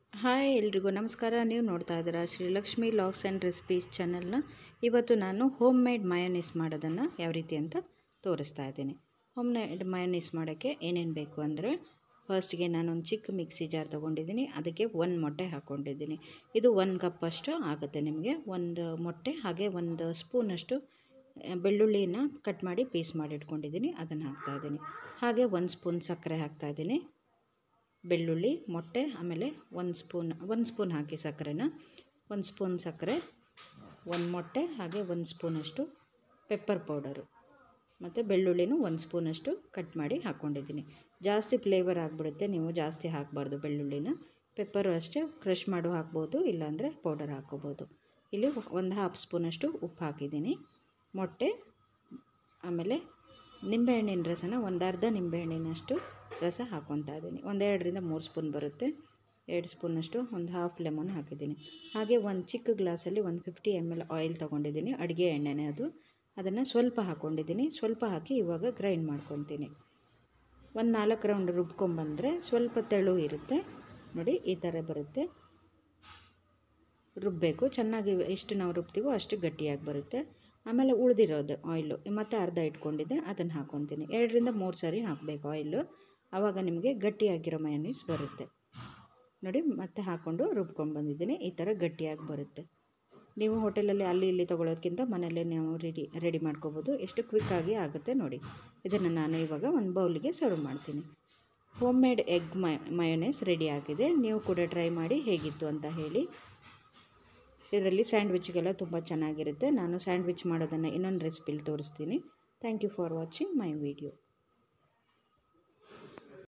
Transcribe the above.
hi ಎಲ್ರಿಗೂ ನಮಸ್ಕಾರ ನೀವು ನೋಡ್ತಾ ಇದ್ದೀರಾ ಶ್ರೀಲಕ್ಷ್ಮಿ ಲಾಗ್ಸ್ ಆ್ಯಂಡ್ ರೆಸಿಪೀಸ್ ಚಾನಲ್ನ ಇವತ್ತು ನಾನು ಹೋಮ್ ಮೇಡ್ ಮಯೋನೀಸ್ ಮಾಡೋದನ್ನು ಯಾವ ರೀತಿ ಅಂತ ತೋರಿಸ್ತಾ ಇದ್ದೀನಿ ಹೋಮ್ ಮೇಡ್ ಮಯೋನೀಸ್ ಮಾಡೋಕ್ಕೆ ಏನೇನು ಬೇಕು ಅಂದರೆ ಫಸ್ಟ್ಗೆ ನಾನೊಂದು ಚಿಕ್ಕ ಮಿಕ್ಸಿ ಜಾರ್ ತೊಗೊಂಡಿದ್ದೀನಿ ಅದಕ್ಕೆ ಒಂದು ಮೊಟ್ಟೆ ಹಾಕ್ಕೊಂಡಿದ್ದೀನಿ ಇದು ಒಂದು ಕಪ್ಪಷ್ಟು ಆಗುತ್ತೆ ನಿಮಗೆ ಒಂದು ಮೊಟ್ಟೆ ಹಾಗೆ ಒಂದು ಸ್ಪೂನಷ್ಟು ಬೆಳ್ಳುಳ್ಳಿನ ಕಟ್ ಮಾಡಿ ಪೀಸ್ ಮಾಡಿ ಇಟ್ಕೊಂಡಿದ್ದೀನಿ ಅದನ್ನು ಹಾಕ್ತಾಯಿದ್ದೀನಿ ಹಾಗೆ ಒಂದು ಸ್ಪೂನ್ ಸಕ್ಕರೆ ಹಾಕ್ತಾಯಿದ್ದೀನಿ ಬೆಳ್ಳುಳ್ಳಿ ಮೊಟ್ಟೆ ಆಮೇಲೆ ಒಂದು ಸ್ಪೂನ್ ಒಂದು ಸ್ಪೂನ್ ಹಾಕಿ ಸಕ್ಕರೆನ ಒಂದು ಸ್ಪೂನ್ ಸಕ್ಕರೆ ಒಂದು ಮೊಟ್ಟೆ ಹಾಗೆ ಒಂದು ಸ್ಪೂನಷ್ಟು ಪೆಪ್ಪರ್ ಪೌಡರು ಮತ್ತು ಬೆಳ್ಳುಳ್ಳಿನೂ ಒಂದು ಸ್ಪೂನಷ್ಟು ಕಟ್ ಮಾಡಿ ಹಾಕ್ಕೊಂಡಿದ್ದೀನಿ ಜಾಸ್ತಿ ಫ್ಲೇವರ್ ಆಗಿಬಿಡುತ್ತೆ ನೀವು ಜಾಸ್ತಿ ಹಾಕಬಾರ್ದು ಬೆಳ್ಳುಳ್ಳಿನ ಪೆಪ್ಪರು ಅಷ್ಟೇ ಕ್ರಷ್ ಮಾಡು ಹಾಕ್ಬೋದು ಇಲ್ಲಾಂದರೆ ಪೌಡರ್ ಹಾಕ್ಕೋಬೋದು ಇಲ್ಲಿ ಒಂದು ಹಾಫ್ ಸ್ಪೂನಷ್ಟು ಉಪ್ಪು ಹಾಕಿದ್ದೀನಿ ಮೊಟ್ಟೆ ಆಮೇಲೆ ನಿಂಬೆಹಣ್ಣಿನ ರಸನ ಒಂದು ಅರ್ಧ ನಿಂಬೆಹಣ್ಣಿನಷ್ಟು ರಸ ಹಾಕ್ಕೊತಾ ಇದ್ದೀನಿ ಒಂದೆರಡರಿಂದ ಮೂರು ಸ್ಪೂನ್ ಬರುತ್ತೆ ಎರಡು ಸ್ಪೂನಷ್ಟು ಒಂದು ಹಾಫ್ ಲೆಮನ್ ಹಾಕಿದ್ದೀನಿ ಹಾಗೆ ಒಂದು ಚಿಕ್ಕ ಗ್ಲಾಸಲ್ಲಿ ಒಂದು ಫಿಫ್ಟಿ ಎಮ್ ಎಲ್ ಆಯಿಲ್ ತೊಗೊಂಡಿದ್ದೀನಿ ಅಡುಗೆ ಎಣ್ಣೆನೇ ಅದು ಅದನ್ನು ಸ್ವಲ್ಪ ಹಾಕ್ಕೊಂಡಿದ್ದೀನಿ ಸ್ವಲ್ಪ ಹಾಕಿ ಇವಾಗ ಗ್ರೈಂಡ್ ಮಾಡ್ಕೊತೀನಿ ಒಂದು ನಾಲ್ಕು ರೌಂಡ್ ರುಬ್ಕೊಂಬಂದರೆ ಸ್ವಲ್ಪ ತೆಳು ಇರುತ್ತೆ ನೋಡಿ ಈ ಥರ ಬರುತ್ತೆ ರುಬ್ಬಬೇಕು ಚೆನ್ನಾಗಿ ಎಷ್ಟು ನಾವು ರುಬ್ತೀವೋ ಅಷ್ಟು ಗಟ್ಟಿಯಾಗಿ ಬರುತ್ತೆ ಆಮೇಲೆ ಉಳಿದಿರೋದು ಆಯಿಲು ಮತ್ತು ಅರ್ಧ ಇಟ್ಕೊಂಡಿದ್ದೆ ಅದನ್ನು ಹಾಕ್ಕೊತೀನಿ ಎರಡರಿಂದ ಮೂರು ಸಾರಿ ಹಾಕಬೇಕು ಆಯಿಲು ಆವಾಗ ನಿಮಗೆ ಗಟ್ಟಿಯಾಗಿರೋ ಮಯನೀಸ್ ಬರುತ್ತೆ ನೋಡಿ ಮತ್ತೆ ಹಾಕ್ಕೊಂಡು ರುಬ್ಕೊಂಡು ಬಂದಿದ್ದೀನಿ ಈ ಥರ ಗಟ್ಟಿಯಾಗಿ ಬರುತ್ತೆ ನೀವು ಹೋಟೆಲಲ್ಲಿ ಅಲ್ಲಿ ಇಲ್ಲಿ ತೊಗೊಳೋದ್ಕಿಂತ ಮನೆಯಲ್ಲೇ ನೀವು ರೆಡಿ ರೆಡಿ ಮಾಡ್ಕೋಬೋದು ಎಷ್ಟು ಕ್ವಿಕ್ಕಾಗಿ ಆಗುತ್ತೆ ನೋಡಿ ಇದನ್ನು ನಾನು ಇವಾಗ ಒಂದು ಬೌಲಿಗೆ ಸರ್ವ್ ಮಾಡ್ತೀನಿ ಹೋಮ್ ಮೇಡ್ ಎಗ್ ಮಯ ಮಯೋನೈಸ್ ರೆಡಿ ಆಗಿದೆ ನೀವು ಕೂಡ ಟ್ರೈ ಮಾಡಿ ಹೇಗಿತ್ತು ಅಂತ ಹೇಳಿ ಇದರಲ್ಲಿ ಸ್ಯಾಂಡ್ವಿಚ್ಗೆಲ್ಲ ತುಂಬ ಚೆನ್ನಾಗಿರುತ್ತೆ ನಾನು ಸ್ಯಾಂಡ್ವಿಚ್ ಮಾಡೋದನ್ನು ಇನ್ನೊಂದು ರೆಸಿಪಿಲಿ ತೋರಿಸ್ತೀನಿ thank you for watching my video